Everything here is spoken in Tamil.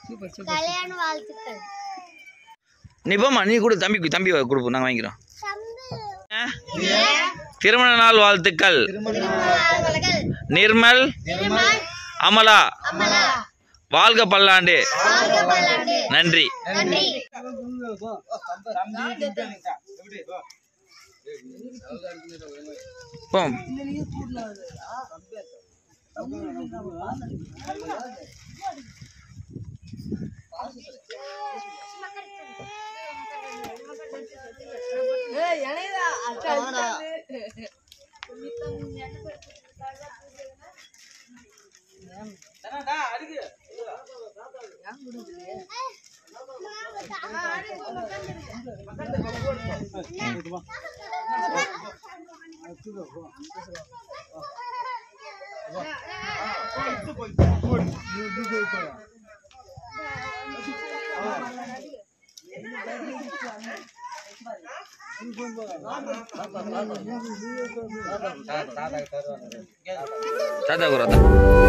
கல்யாண வாழ்த்துக்கள் நீ போம்மா நீ கொடு தம்பி தம்பி கொடுப்போம் நாங்கள் வாங்கிக்கிறோம் சம்பு ஆ? திருமண நாள் வாழ்த்துக்கள் வாழ்த்துக்கள் நிர்மல் திருமால் அமலா அமலா வாழ்க பல்லாண்டு வாழ்க பல்லாண்டு நன்றி நன்றி போம் தாத்தா குராத்தா